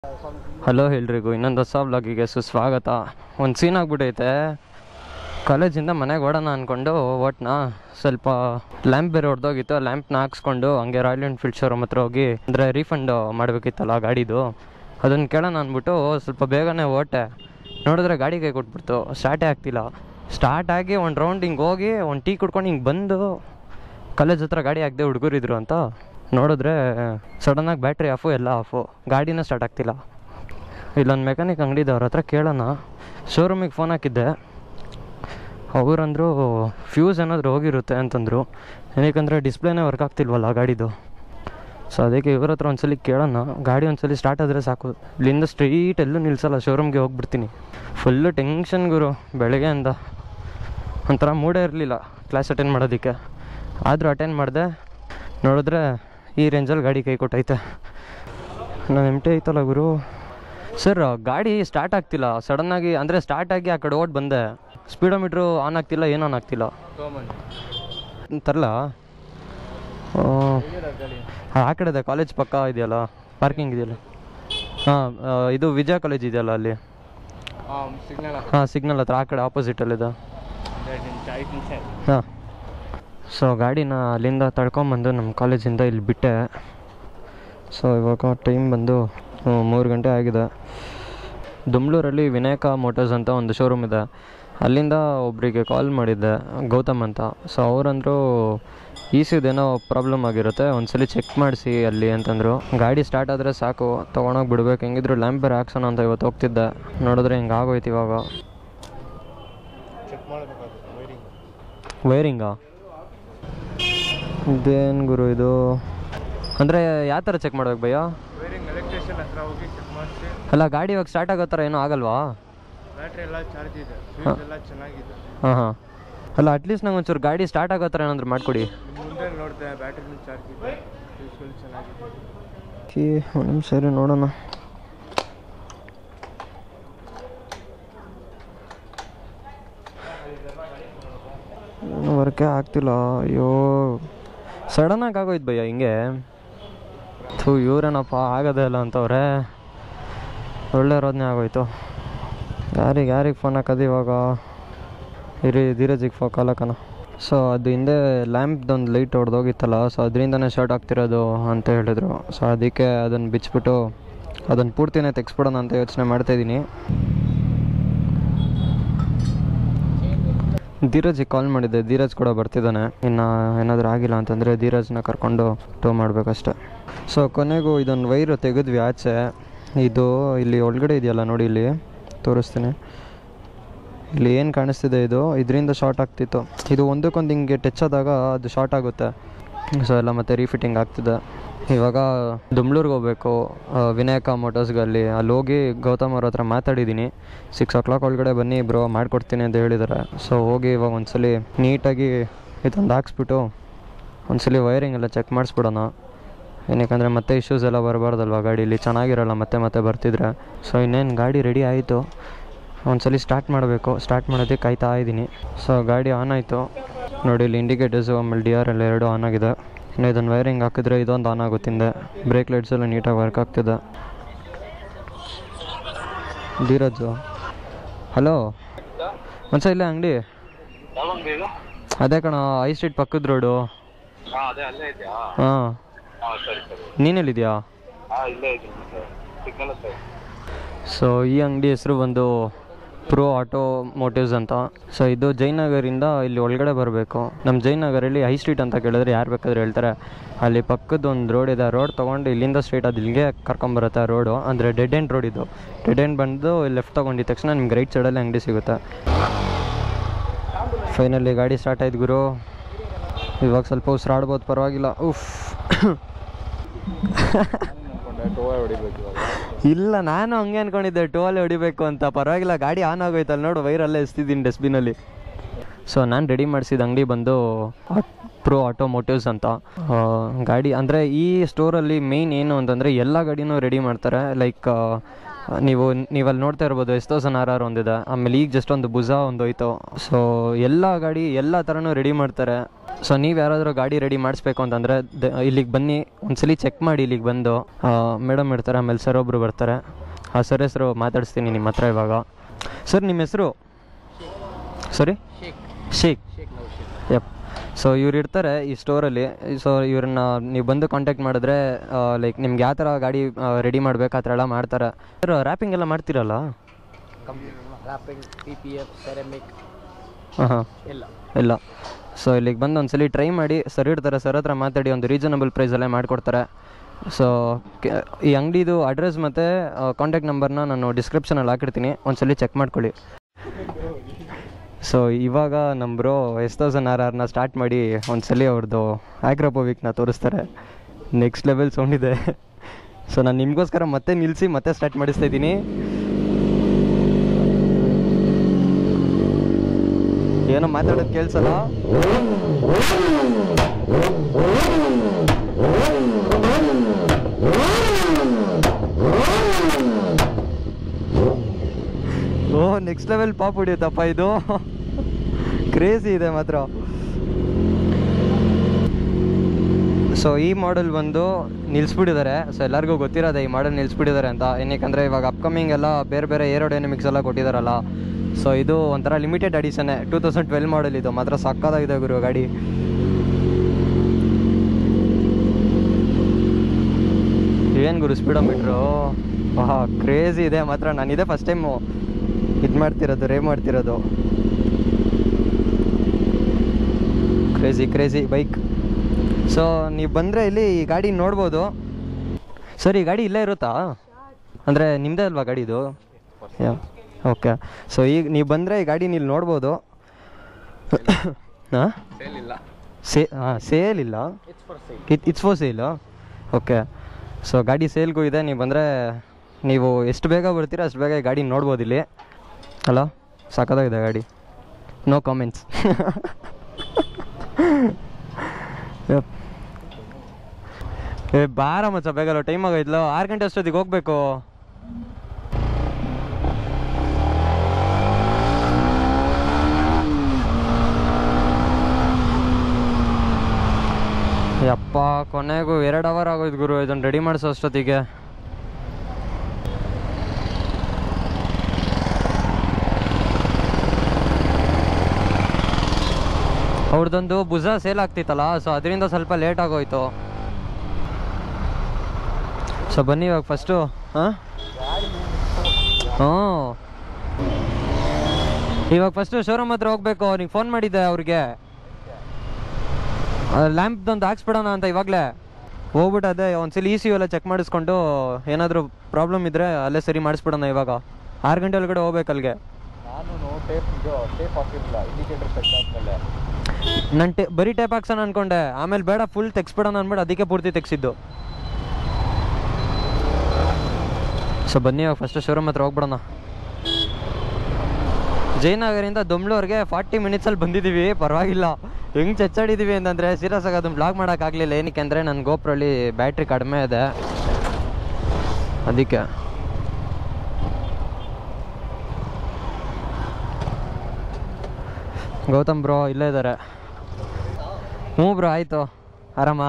hello ಎಲ್ರಿಗೂ ಇನ್ನೊಂದು ಹೊಸ ವ್ಲಾಗಿಗೆ ಸುಸ್ವಾಗತ ಒಂದು ಸೀನ್ ಆಗ್ಬಿಟ್ಟೈತೆ ಕಾಲೇಜಿಂದ ಮನೆಗೆ ಓಡೋಣ ಅಂದ್ಕೊಂಡು ಓಟ್ನ ಸ್ವಲ್ಪ ಲ್ಯಾಂಪ್ ಬೇರೆ ಹೊಡೆದೋಗಿತ್ತು ಲ್ಯಾಂಪ್ನ ಹಾಕ್ಸ್ಕೊಂಡು ಹಂಗೆ ರಾಯಲ್ ಎನ್ಫೀಲ್ಡ್ ಶೋರೂಮ್ ಹತ್ರ ಹೋಗಿ ಅಂದರೆ ರೀಫಂಡ್ ಮಾಡಬೇಕಿತ್ತಲ್ಲ ಗಾಡಿದು ಅದನ್ನು ಕೇಳೋಣ ಅಂದ್ಬಿಟ್ಟು ಸ್ವಲ್ಪ ಬೇಗನೆ ಓಟೆ ನೋಡಿದ್ರೆ ಗಾಡಿ ಕೈ ಕೊಟ್ಬಿಡ್ತು ಸ್ಟಾರ್ಟೇ ಆಗ್ತಿಲ್ಲ ಸ್ಟಾರ್ಟ್ ಆಗಿ ಒಂದು ರೌಂಡ್ ಹಿಂಗೆ ಹೋಗಿ ಒಂದು ಟೀ ಕುಡ್ಕೊಂಡು ಹಿಂಗೆ ಬಂದು ಕಾಲೇಜ್ ಹತ್ರ ಗಾಡಿ ಹಾಕ್ದೆ ಹುಡುಗರಿದ್ರು ಅಂತ ನೋಡಿದ್ರೆ ಸಡನ್ನಾಗಿ ಬ್ಯಾಟ್ರಿ ಆಫು ಎಲ್ಲ ಆಫು ಗಾಡಿನೇ ಸ್ಟಾರ್ಟ್ ಆಗ್ತಿಲ್ಲ ಇಲ್ಲೊಂದು ಮೆಕ್ಯಾನಿಕ್ ಅಂಗಡಿದವ್ರ ಹತ್ರ ಕೇಳೋಣ ಶೋರೂಮಿಗೆ ಫೋನ್ ಹಾಕಿದ್ದೆ ಅವರಂದರು ಫ್ಯೂಸ್ ಏನಾದರೂ ಹೋಗಿರುತ್ತೆ ಅಂತಂದರು ಏನಕ್ಕಂದರೆ ಡಿಸ್ಪ್ಲೇನೇ ವರ್ಕ್ ಆಗ್ತಿಲ್ವಲ್ಲ ಗಾಡಿದು ಸೊ ಅದಕ್ಕೆ ಇವ್ರ ಹತ್ರ ಒಂದ್ಸಲಿ ಕೇಳೋಣ ಗಾಡಿ ಒಂದ್ಸಲಿ ಸ್ಟಾರ್ಟ್ ಆದರೆ ಸಾಕು ಇಲ್ಲಿಂದ ಸ್ಟ್ರೈಟ್ ಎಲ್ಲೂ ನಿಲ್ಸಲ್ಲ ಶೋರೂಮ್ಗೆ ಹೋಗ್ಬಿಡ್ತೀನಿ ಫುಲ್ಲು ಟೆನ್ಷನ್ ಗುರು ಬೆಳಗ್ಗೆಯಿಂದ ಒಂಥರ ಮೂಡೇ ಇರಲಿಲ್ಲ ಕ್ಲಾಸ್ ಅಟೆಂಡ್ ಮಾಡೋದಕ್ಕೆ ಆದರೂ ಅಟೆಂಡ್ ಮಾಡಿದೆ ನೋಡಿದ್ರೆ ಈ ರೇಂಜಲ್ಲಿ ಗಾಡಿ ಕೈ ಕೊಟ್ಟೈತೆ ನಾನು ಎಮ್ ಟಿ ಐತಲ್ಲ ಗುರು ಸರ್ ಗಾಡಿ ಸ್ಟಾರ್ಟ್ ಆಗ್ತಿಲ್ಲ ಸಡನ್ನಾಗಿ ಅಂದರೆ ಸ್ಟಾರ್ಟ್ ಆಗಿ ಆ ಕಡೆ ಓಟ್ ಬಂದೆ ಸ್ಪೀಡೋಮೀಟ್ರು ಆನ್ ಆಗ್ತಿಲ್ಲ ಏನು ಆನ್ ಆಗ್ತಿಲ್ಲ ತರಲ ಆ ಕಡೆ ಇದೆ ಕಾಲೇಜ್ ಪಕ್ಕ ಇದೆಯಲ್ಲ ಪಾರ್ಕಿಂಗ್ ಇದೆಯಲ್ಲ ಹಾಂ ಇದು ವಿಜಯ ಕಾಲೇಜ್ ಇದೆಯಲ್ಲ ಅಲ್ಲಿ ಸಿಗ್ನಲ್ ಹಾಂ ಸಿಗ್ನಲ್ ಹತ್ರ ಆ ಕಡೆ ಆಪೋಸಿಟಲ್ಲಿದೆ ಎರಡು ನಿಮಿಷ ಐದು ನಿಮಿಷ ಹಾಂ ಸೊ ಗಾಡಿನ ಅಲ್ಲಿಂದ ತಳ್ಕೊಂಬಂದು ನಮ್ಮ ಕಾಲೇಜಿಂದ ಇಲ್ಲಿ ಬಿಟ್ಟೆ ಸೊ ಇವಾಗ ಟೈಮ್ ಬಂದು ಹ್ಮ್, ಮೂರು ಗಂಟೆ ಆಗಿದೆ ದುಮ್ಳೂರಲ್ಲಿ ವಿನಾಯಕ ಮೋಟರ್ಸ್ ಅಂತ ಒಂದು ಶೋರೂಮ್ ಇದೆ ಅಲ್ಲಿಂದ ಒಬ್ಬರಿಗೆ ಕಾಲ್ ಮಾಡಿದ್ದೆ ಗೌತಮ್ ಅಂತ ಸೊ ಅವರಂದರು ಈ ಸಿದೇನೋ ಪ್ರಾಬ್ಲಮ್ ಆಗಿರುತ್ತೆ ಒಂದ್ಸಲಿ ಚೆಕ್ ಮಾಡಿಸಿ ಅಲ್ಲಿ ಅಂತಂದರು ಗಾಡಿ ಸ್ಟಾರ್ಟ್ ಆದರೆ ಸಾಕು ತೊಗೊಂಡೋಗಿ ಬಿಡ್ಬೇಕು ಹೆಂಗಿದ್ರು ಲ್ಯಾಂಪ್ ಬೇರೆ ಹಾಕ್ಸೋಣ ಅಂತ ಇವತ್ತು ಹೋಗ್ತಿದ್ದೆ ನೋಡಿದ್ರೆ ಹಿಂಗೆ ಆಗೋಯ್ತು ಇವಾಗ ಚೆಕ್ ಮಾಡಬೇಕಾಗುತ್ತೆ ವೈರಿಂಗ್ ವೈರಿಂಗಾ ಇದೇನು ಗುರು ಇದು ಅಂದರೆ ಯಾವ ಥರ ಚೆಕ್ ಮಾಡ್ಬೇಕು ಭಯ್ಯ ವೈರಿಂಗ್ ಎಲೆಕ್ಟ್ರಿಷಿಯನ್ ಹತ್ರ ಹೋಗಿ ಚೆಕ್ ಮಾಡಿಸಿ ಅಲ್ಲ ಗಾಡಿ ಇವಾಗ ಸ್ಟಾರ್ಟ್ ಆಗೋ ಥರ ಏನೂ ಆಗಲ್ವಾ ಬ್ಯಾಟ್ರಿ ಎಲ್ಲ ಚಾರ್ಜ್ ಇದೆ ಫ್ಯೂಸ್ ಎಲ್ಲ ಚೆನ್ನಾಗಿದೆ ಹಾಂ ಹಾಂ ಅಲ್ಲ ಅಟ್ಲೀಸ್ಟ್ ನಂಗೆ ಒಂಚೂರು ಗಾಡಿ ಸ್ಟಾರ್ಟ್ ಆಗೋ ಥರ ಏನಾದರೂ ಮಾಡಿಕೊಡಿ ನಿಮ್ ಮುಂದೆ ನೋಡಿದೆ ಬ್ಯಾಟ್ರಿನೂ ಚಾರ್ಜ್ ಇದೆ ಫ್ಯೂಸ್ಗಳು ಚೆನ್ನಾಗಿದೆ ಓಕೆ ಒಂದು ನಿಮಿಷ ಸರಿ ನೋಡೋಣ ಏನು ವರ್ಕೇ ಆಗ್ತಿಲ್ಲ ಅಯ್ಯೋ ಸಡನ್ನಾಗಿ ಆಗೋಯ್ತು ಭಯ್ಯ ಹಿಂಗೆ ಥೂ ಇವ್ರೇನಪ್ಪ ಆಗೋದೇ ಇಲ್ಲ ಅಂತವ್ರೆ ಒಳ್ಳೆ ರೋದನೆ ಆಗೋಯ್ತು ಯಾರಿಗೆ ಯಾರಿಗೆ ಫೋನ್ ಹಾಕೋದು ಇವಾಗ ಇರಿ ಧೀರಜಿಗೆ ಫೋ ಕಾಲ್ ಹಾಕೋಣ ಸೊ ಅದು ಹಿಂದೆ ಲ್ಯಾಂಪ್ದೊಂದು ಲೈಟ್ ಹೊಡೆದೋಗಿತ್ತಲ್ಲ ಸೊ ಅದರಿಂದನೇ ಶಾರ್ಟ್ ಆಗ್ತಿರೋದು ಅಂತ ಹೇಳಿದರು ಸೊ ಅದಕ್ಕೆ ಅದನ್ನು ಬಿಚ್ಬಿಟ್ಟು ಅದನ್ನು ಪೂರ್ತಿನೇ ತೆಗ್ಸ್ಬಿಡೋಣ ಅಂತ ಯೋಚನೆ ಮಾಡ್ತಾಯಿದ್ದೀನಿ ಧೀರಜಿಗೆ ಕಾಲ್ ಮಾಡಿದ್ದೆ ಧೀರಜ್ ಕೂಡ ಬರ್ತಿದ್ದಾನೆ ಇನ್ನು ಏನಾದರೂ ಆಗಿಲ್ಲ ಅಂತಂದರೆ ಧೀರಜ್ನ ಕರ್ಕೊಂಡು ಟೋ ಮಾಡಬೇಕಷ್ಟೆ ಸೊ ಕೊನೆಗೂ ಇದೊಂದು ವೈರು ತೆಗೆದ್ವಿ ಆಚೆ ಇದು ಇಲ್ಲಿ ಒಳಗಡೆ ಇದೆಯಲ್ಲ ನೋಡಿ ಇಲ್ಲಿ ತೋರಿಸ್ತೀನಿ ಇಲ್ಲಿ ಏನು ಕಾಣಿಸ್ತಿದೆ ಇದು ಇದರಿಂದ ಶಾರ್ಟ್ ಆಗ್ತಿತ್ತು ಇದು ಒಂದಕ್ಕೊಂದು ಹಿಂಗೆ ಟಚ್ ಆದಾಗ ಅದು ಶಾರ್ಟ್ ಆಗುತ್ತೆ ಸೊ ಎಲ್ಲ ಮತ್ತೆ ರೀಫಿಟ್ಟಿಂಗ್ ಆಗ್ತಿದೆ ಇವಾಗ ದುಮ್ಳೂರ್ಗೆ ಹೋಗ್ಬೇಕು ಆ, ವಿನಾಯಕ ಮೋಟರ್ಸ್ಗಲ್ಲಿ ಅಲ್ಲಿ ಹೋಗಿ ಗೌತಮ್ ಅವ್ರ ಹತ್ರ ಮಾತಾಡಿದ್ದೀನಿ ಸಿಕ್ಸ್ ಓ ಕ್ಲಾಕ್ ಒಳಗಡೆ ಬನ್ನಿ ಬ್ರೋ ಮಾಡಿಕೊಡ್ತೀನಿ ಅಂತ ಹೇಳಿದ್ದಾರೆ ಸೊ ಹೋಗಿ ಇವಾಗ ಒಂದ್ಸಲಿ ನೀಟಾಗಿ ಇದೊಂದು ಹಾಕ್ಸ್ಬಿಟ್ಟು ಒಂದ್ಸಲಿ ವೈರಿಂಗ್ ಎಲ್ಲ ಚೆಕ್ ಮಾಡಿಸ್ಬಿಡೋಣ ಏನಕ್ಕಂದರೆ ಮತ್ತೆ ಇಶ್ಯೂಸ್ ಎಲ್ಲ ಬರಬಾರ್ದಲ್ವ ಗಾಡೀಲಿ ಚೆನ್ನಾಗಿರಲ್ಲ ಮತ್ತೆ ಮತ್ತೆ ಬರ್ತಿದ್ರೆ ಸೊ ಇನ್ನೇನು ಗಾಡಿ ರೆಡಿ ಆಯಿತು ಒಂದ್ಸಲಿ ಸ್ಟಾರ್ಟ್ ಮಾಡಬೇಕು ಸ್ಟಾರ್ಟ್ ಮಾಡೋದಕ್ಕೆ ಕಾಯ್ತಾ ಇದ್ದೀನಿ ಸೊ ಗಾಡಿ ಆನ್ ಆಯಿತು ನೋಡಿ ಇಲ್ಲಿ ಇಂಡಿಕೇಟರ್ಸು ಆಮೇಲೆ ಡಿ ಆರ್ ಎಲ್ಲ ಎರಡು ಆನ್ ಆಗಿದೆ ಇನ್ನು ಇದನ್ನು ವೈರಿಂಗ್ ಹಾಕಿದ್ರೆ ಇದೊಂದು ಆನ್ ಆಗುತ್ತಿಂದೆ ಬ್ರೇಕ್ ಲೈಟ್ಸ್ ಎಲ್ಲ ನೀಟಾಗಿ ವರ್ಕ್ ಆಗ್ತಿದೆ ಧೀರಜು ಹಲೋ ಒಂದ್ಸಲ ಇಲ್ಲೇ ಅಂಗಡಿ ಅದೇ ಕಣ ಐ ಸ್ಟ್ರೀಟ್ ಪಕ್ಕದ ರೋಡು ಹಾಂ ಅದೇ ಅಲ್ಲೇ ಇದೆಯಾ ಹಾಂ ಹಾಂ ಸರಿ ಸರಿ ನೀನೆಲ್ಲಿದ್ಯಾ ಹಾಂ ಇಲ್ಲೇ ಇದ್ದೀನಿ ಸರ್ ಸಿಗ್ನಲ್ ಸರ್ ಸೊ ಈ ಅಂಗಡಿ ಹೆಸರು ಬಂದು ಪ್ರೋ ಆಟೋ ಮೋಟಿವ್ಸ್ ಅಂತ ಸೊ ಇದು ಜಯನಗರಿಂದ ಇಲ್ಲಿ ಒಳಗಡೆ ಬರಬೇಕು ನಮ್ಮ ಜಯನಗರಲ್ಲಿ ಹೈ ಸ್ಟ್ರೀಟ್ ಅಂತ ಕೇಳಿದ್ರೆ ಯಾರು ಬೇಕಾದ್ರೆ ಹೇಳ್ತಾರೆ ಅಲ್ಲಿ ಪಕ್ಕದ ಒಂದು ರೋಡ್ ಇದೆ ರೋಡ್ ತೊಗೊಂಡು ಇಲ್ಲಿಂದ ಸ್ಟ್ರೀಟ್ ಅದು ಇಲ್ಲಿಗೆ ಕರ್ಕೊಂಬರುತ್ತೆ ಆ ರೋಡು ಅಂದರೆ ಡೆಡ್ ಎಂಡ್ ರೋಡ್ ಇದು ಡೆಡ್ ಎಂಡ್ ಬಂದು ಲೆಫ್ಟ್ ತೊಗೊಂಡಿದ ತಕ್ಷಣ ನಿಮ್ಗೆ ರೈಟ್ ಸೈಡಲ್ಲಿ ಅಂಗಡಿ ಸಿಗುತ್ತೆ ಫೈನಲಿ ಗಾಡಿ ಸ್ಟಾರ್ಟ್ ಆಯ್ತು ಗುರು ಇವಾಗ ಸ್ವಲ್ಪ ಉಸಿರಾಡ್ಬೋದು ಪರವಾಗಿಲ್ಲ ಉಫ್ ಟೋವಾ ಹೊಡಿಬೇಕು ಇವಾಗ ಇಲ್ಲ ನಾನು ಹಂಗೆ ಅನ್ಕೊಂಡಿದ್ದೆ ಟೋಲ್ ಹೊಡಿಬೇಕು ಅಂತ ಪರವಾಗಿಲ್ಲ ಗಾಡಿ ಆನ್ ಆಗೋಯ್ತಲ್ಲ ನೋಡು ವೈರಲ್ಲೇ ಎಸ್ತಿದ್ದೀನಿ ಡಸ್ಟ್ಬಿನಲ್ಲಿ ಸೊ ನಾನು ರೆಡಿ ಮಾಡಿಸಿದ ಅಂಗಡಿ ಬಂದು ಪ್ರೋ ಆಟೋಮೋಟಿವ್ಸ್ ಅಂತ ಆ, ಗಾಡಿ ಅಂದರೆ ಈ ಸ್ಟೋರಲ್ಲಿ ಮೇಯ್ನ್ ಏನು ಅಂತಂದರೆ ಎಲ್ಲ ಗಾಡಿನೂ ರೆಡಿ ಮಾಡ್ತಾರೆ ಲೈಕ್ ನೀವು ನೀವಲ್ಲಿ ನೋಡ್ತಾ ಇರ್ಬೋದು ಎಸ್ ತೌಸಂಡ್ ಆರ್ ಆರ್ ಒಂದಿದೆ ಆಮೇಲೆ ಈಗ ಜಸ್ಟ್ ಒಂದು ಭುಜ ಒಂದು ಹೋಯ್ತು ಸೊ ಎಲ್ಲ ಗಾಡಿ ಎಲ್ಲ ಥರನೂ ರೆಡಿ ಮಾಡ್ತಾರೆ ಸೊ ನೀವು ಯಾರಾದರೂ ಗಾಡಿ ರೆಡಿ ಮಾಡಿಸ್ಬೇಕು ಅಂತಂದರೆ ಇಲ್ಲಿಗೆ ಬನ್ನಿ ಒಂದ್ಸಲಿ ಚೆಕ್ ಮಾಡಿ ಇಲ್ಲಿಗೆ ಬಂದು ಮೇಡಮ್ ಇರ್ತಾರೆ ಆಮೇಲೆ ಸರ್ ಒಬ್ಬರು ಬರ್ತಾರೆ ಆ ಸರ್ ಹೆಸರು ಮಾತಾಡಿಸ್ತೀನಿ ನಿಮ್ಮ ಹತ್ರ ಇವಾಗ ಸರ್ ನಿಮ್ಮ ಹೆಸರು ಸರಿ ಶೇಖ್ ಯಪ್ ಸೊ ಇವ್ರು ಇರ್ತಾರೆ ಈ ಸ್ಟೋರಲ್ಲಿ ಸೊ ಇವ್ರನ್ನ ನೀವು ಬಂದು ಕಾಂಟ್ಯಾಕ್ಟ್ ಮಾಡಿದ್ರೆ ಲೈಕ್ ನಿಮ್ಗೆ ಯಾವ ಥರ ಗಾಡಿ ರೆಡಿ ಮಾಡ್ಬೇಕು ಆ ಥರ ಎಲ್ಲ ಮಾಡ್ತಾರೆ ಸರ್ ರ್ಯಾಪಿಂಗ್ ಎಲ್ಲ ಮಾಡ್ತೀರಲ್ಲ wrapping P P F ceramic ಹಾಂ ಹಾಂ ಎಲ್ಲ ಇಲ್ಲ ಸೊ ಇಲ್ಲಿಗೆ ಬಂದು ಒಂದ್ಸಲಿ ಟ್ರೈ ಮಾಡಿ ಸರ್ ಇರ್ತಾರೆ ಸರ್ ಹತ್ರ ಮಾತಾಡಿ ಒಂದು ರೀಸನಬಲ್ ಪ್ರೈಸಲ್ಲೇ ಮಾಡಿಕೊಡ್ತಾರೆ ಸೊ ಈ ಅಂಗಡಿದು ಅಡ್ರೆಸ್ ಮತ್ತು ಕಾಂಟ್ಯಾಕ್ಟ್ ನಂಬರ್ನ ನಾನು ಡಿಸ್ಕ್ರಿಪ್ಷನಲ್ಲಿ ಹಾಕಿರ್ತೀನಿ ಒಂದ್ಸಲಿ ಚೆಕ್ ಮಾಡ್ಕೊಳ್ಳಿ ಸೊ ಇವಾಗ ನಮ್ಮ ಬ್ರೋ ಎಸ್ ತೌಸಂಡ್ ಆರ್ ಆರ್ನ ಸ್ಟಾರ್ಟ್ ಮಾಡಿ ಒಂದ್ಸಲಿ ಅವ್ರದ್ದು ಆಕ್ರೋಪೋವಿಕ್ನ ತೋರಿಸ್ತಾರೆ ನೆಕ್ಸ್ಟ್ ಲೆವೆಲ್ ಸೌಂಡ್ ಇದೆ ಸೊ ನಾನು ನಿಮಗೋಸ್ಕರ ಮತ್ತೆ ನಿಲ್ಲಿಸಿ ಮತ್ತೆ ಸ್ಟಾರ್ಟ್ ಮಾಡಿಸ್ತಾ ಇದ್ದೀನಿ ಏನೋ ಮಾತಾಡೋದು ಕೇಳಿಸಲ್ಲ ಓ ನೆಕ್ಸ್ಟ್ ಲೆವೆಲ್ ಪಾಪ್ ಹೊಡಿಯುತ್ತಪ್ಪ ಇದು ಕ್ರೇಜಿ ಇದೆ ಮಾತ್ರ ಸೊ ಈ ಮಾಡೆಲ್ ಬಂದು ನಿಲ್ಲಿಸ್ಬಿಟ್ಟಿದ್ದಾರೆ ಸೊ ಎಲ್ಲರಿಗೂ ಗೊತ್ತಿರೋದೆ ಈ ಮಾಡೆಲ್ ನಿಲ್ಲಿಸ್ಬಿಟ್ಟಿದ್ದಾರೆ ಅಂತ ಏನಕ್ಕೆ ಇವಾಗ ಅಪ್ಕಮಿಂಗ್ ಎಲ್ಲ ಬೇರೆ ಬೇರೆ ಏರೋಡೈನಮಿಕ್ಸ್ ಎಲ್ಲ ಕೊಟ್ಟಿದ್ದಾರಲ್ಲ ಸೊ ಇದು ಒಂಥರ ಲಿಮಿಟೆಡ್ ಅಡಿಷನ್ನೇ ಟೂ ತೌಸಂಡ್ ಟ್ವೆಲ್ ಮಾಡೆಲ್ ಇದು ಮಾತ್ರ ಸಕ್ಕತ್ತಾಗಿದೆ ಗುರು ಗಾಡಿ ಏನು ಗುರು ಸ್ಪೀಡೋಮೀಟ್ರು ಹಾ ಕ್ರೇಜಿ ಇದೆ ಮಾತ್ರ ನಾನಿದೆ ಫಸ್ಟ್ ಟೈಮು ಇದು ಮಾಡ್ತಿರೋದು ರೇ ಮಾಡ್ತಿರೋದು ಕ್ರೇಜಿ ಕ್ರೇಜಿ ಬೈಕ್ ಸೊ ನೀವು ಬಂದರೆ ಇಲ್ಲಿ ಈ ಗಾಡಿ ನೋಡ್ಬೋದು ಸರ್ ಈ ಗಾಡಿ ಇಲ್ಲೇ ಇರುತ್ತಾ ಅಂದರೆ ನಿಮ್ಮದೇ ಅಲ್ವಾ ಗಾಡಿ ಇದು ಓಕೆ ಸೊ ಈಗ ನೀವು ಬಂದರೆ ಈ ಗಾಡಿ ನೀವು ನೋಡ್ಬೋದು ಹಾಂ ಸೇಲ್ ಇಲ್ಲ ಸೇ ಹಾಂ ಸೇಲ್ ಇಲ್ಲ it's for sale it it's for sale okay so ಗಾಡಿ ಸೇಲ್ಗೂ ಇದೆ ನೀವು ಬಂದರೆ ನೀವು ಎಷ್ಟು ಬೇಗ ಬರ್ತೀರಾ ಅಷ್ಟು ಬೇಗ ಈ ಗಾಡಿ ನೋಡ್ಬೋದು ಇಲ್ಲಿ ಅಲ್ಲ ಸಾಕಾಗಿದೆ ಗಾಡಿ ನೋ ಕಾಮೆಂಟ್ಸ್ ಏ ಬಾರ ಮಚ್ಚ ಬೇಗಲ್ಲ ಟೈಮ್ ಆಗೈತ್ಲೋ ಆರು ಗಂಟೆ ಅಷ್ಟೊತ್ತಿಗೆ ಹೋಗ್ಬೇಕು ಯಪ್ಪ ಕೊನೆಗೂ ಎರಡು ಅವರ್ ಆಗೋಯ್ತು ಗುರು ಇದನ್ನು ರೆಡಿ ಮಾಡಿಸೋ ಅಷ್ಟೊತ್ತಿಗೆ ಅವ್ರದ್ದೊಂದು ಭುಜ ಸೇಲ್ ಆಗ್ತಿತ್ತಲ್ಲ ಸೊ ಅದರಿಂದ ಸ್ವಲ್ಪ ಲೇಟ್ ಆಗೋಯ್ತು ಸೊ ಬನ್ನಿ ಇವಾಗ ಫಸ್ಟು ಹಾಂ ಹ್ಞೂ ಇವಾಗ ಫಸ್ಟು ಶೋರೂಮ್ ಹತ್ರ ಹೋಗ್ಬೇಕು ಅವ್ನಿಗೆ ಫೋನ್ ಮಾಡಿದ್ದೆ ಅವ್ರಿಗೆ ಲ್ಯಾಂಪ್ದೊಂದು ಹಾಕ್ಸ್ಬಿಡೋಣ ಅಂತ ಇವಾಗಲೇ ಹೋಗ್ಬಿಟ್ಟು ಅದೇ ಒಂದ್ಸಲ ಇ ಸಿ ಎಲ್ಲ ಚೆಕ್ ಮಾಡಿಸ್ಕೊಂಡು ಏನಾದರೂ ಪ್ರಾಬ್ಲಮ್ ಇದ್ದರೆ ಅಲ್ಲೇ ಸರಿ ಮಾಡಿಸ್ಬಿಡೋಣ ಇವಾಗ ಆರು ಗಂಟೆ ಒಳಗಡೆ ಹೋಗ್ಬೇಕು ಅಲ್ಲಿಗೆ ನಾನು ಟೇಪ್ ಇದು ಟೇಪ್ ಹಾಕಿರಲಿಲ್ಲ ಇಂಡಿಕೇಟರ್ ಸೆಟ್ ಆದಮೇಲೆ ನಾನು ಟೆ ಬರೀ ಟೇಪ್ ಹಾಕ್ಸೋಣ ಅನ್ಕೊಂಡೆ ಆಮೇಲೆ ಬೇಡ ಫುಲ್ ತೆಗ್ಸ್ಬಿಡೋಣ ಅಂದ್ಬಿಟ್ಟು ಅದಕ್ಕೆ ಪೂರ್ತಿ ತೆಗ್ಸಿದ್ದು ಸೊ ಬನ್ನಿ ಇವಾಗ ಫಸ್ಟ್ ಶೋರೂಮ್ ಹತ್ರ ಹೋಗ್ಬಿಡೋಣ ಜಯನಗರಿಂದ ದೊಮ್ಳೂರ್ಗೆ ಫಾರ್ಟಿ ಮಿನಿಟ್ಸಲ್ಲಿ ಬಂದಿದ್ದೀವಿ ಪರವಾಗಿಲ್ಲ ಹೆಂಗೆ ಚಚ್ಚಾಡಿದ್ದೀವಿ ಅಂತಂದರೆ ಸೀರಿಯಸ್ ಆಗಿ ಅದನ್ನು ಬ್ಲಾಗ್ ಮಾಡೋಕ್ಕಾಗಲಿಲ್ಲ ಏನಕ್ಕೆ ಅಂದರೆ ನನ್ನ ಗೋಪ್ರಲ್ಲಿ ಬ್ಯಾಟ್ರಿ ಕಡಿಮೆ ಇದೆ ಅದಕ್ಕೆ ಗೌತಮ್ ಬ್ರೋ ಇಲ್ಲೇ ಇದ್ದಾರೆ ಹ್ಞೂ ಬ್ರೋ ಆಯಿತು ಆರಾಮ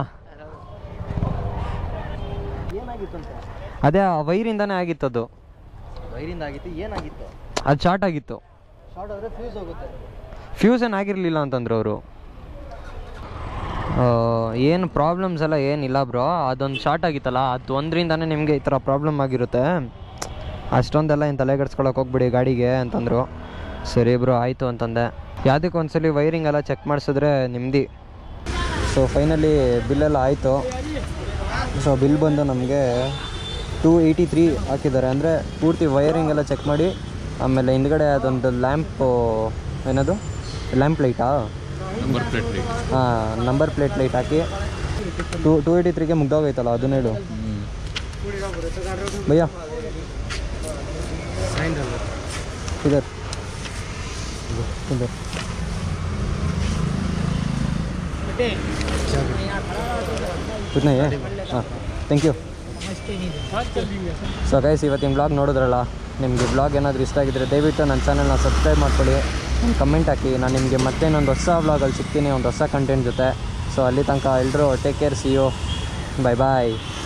ಏನಾಗಿತ್ತು ಅಂತ ಅದೇ ಆ ವೈರಿಂದನೇ ಆಗಿತ್ತದು ವೈರಿಂದ ಆಗಿತ್ತು ಏನಾಗಿತ್ತು ಅದು ಶಾರ್ಟ್ ಆಗಿತ್ತು ಶಾರ್ಟ್ ಆದರೆ ಫ್ಯೂಸ್ ಹೋಗುತ್ತೆ ಫ್ಯೂಸ್ ಏನು ಆಗಿರಲಿಲ್ಲ ಅಂತಂದ್ರು ಅವರು ಏನು ಪ್ರಾಬ್ಲಮ್ಸ್ ಎಲ್ಲ ಏನಿಲ್ಲ ಬ್ರೋ ಅದೊಂದು ಶಾರ್ಟ್ ಆಗಿತ್ತಲ್ಲ ಅದು ಒಂದರಿಂದನೇ ನಿಮಗೆ ಈ ಥರ ಪ್ರಾಬ್ಲಮ್ ಆಗಿರುತ್ತೆ ಅಷ್ಟೊಂದೆಲ್ಲ ಏನು ತಲೆ ಕೆಡ್ಸ್ಕೊಳಕ್ಕೆ ಹೋಗ್ಬಿಡಿ ಗಾಡಿಗೆ ಅಂತಂದರು ಸರಿ ಬ್ರೋ ಆಯಿತು ಅಂತಂದೆ ಯಾವುದಕ್ಕೆ ಒಂದ್ಸಲಿ ವೈರಿಂಗ್ ಎಲ್ಲ ಚೆಕ್ ಮಾಡಿಸಿದ್ರೆ ನೆಮ್ಮದಿ ಸೊ ಫೈನಲಿ ಬಿಲ್ಲೆಲ್ಲ ಆಯಿತು ಸೊ ಬಿಲ್ ಬಂದು ನಮಗೆ ಟೂ ಏಯ್ಟಿ ತ್ರೀ ಹಾಕಿದ್ದಾರೆ ಅಂದರೆ ಪೂರ್ತಿ ವೈರಿಂಗ್ ಎಲ್ಲ ಚೆಕ್ ಮಾಡಿ ಆಮೇಲೆ ಹಿಂದ್ಗಡೆ ಅದೊಂದು ಲ್ಯಾಂಪು ಏನದು ಲ್ಯಾಂಪ್ ಲೈಟಾ ನಂಬರ್ ಪ್ಲೇಟ್ ರೀ ಹಾಂ ನಂಬರ್ ಪ್ಲೇಟ್ ಲೈಟ್ ಹಾಕಿ ಟೂ ಟೂ ಏಯ್ಟಿ ತ್ರೀಗೆ ಮುಗ್ದೋಗೈತಲ್ಲ ಅದನ್ನ ಹೇಳು ಭಯ್ಯ ಇಧರ್ ಇಧರ್ इतना ही है हाँ थैंक यू ಏನಿದೆ ಸೊ ಗೈಸ್ ಇವತ್ತಿನ ಬ್ಲಾಗ್ ನೋಡಿದ್ರಲ್ಲ ನಿಮಗೆ ಬ್ಲಾಗ್ ಏನಾದರೂ ಇಷ್ಟ ಆಗಿದ್ರೆ ದಯವಿಟ್ಟು ನನ್ನ ಚಾನಲ್ನ ಸಬ್ಸ್ಕ್ರೈಬ್ ಮಾಡ್ಕೊಳ್ಳಿ ಒಂದು ಕಮೆಂಟ್ ಹಾಕಿ ನಾನು ನಿಮಗೆ ಮತ್ತೆ ಇನ್ನೊಂದು ಹೊಸ ಬ್ಲಾಗಲ್ಲಿ ಸಿಗ್ತೀನಿ ಒಂದು ಹೊಸ ಕಂಟೆಂಟ್ ಜೊತೆ ಸೊ ಅಲ್ಲಿ ತನಕ ಎಲ್ಲರೂ take care see you bye bye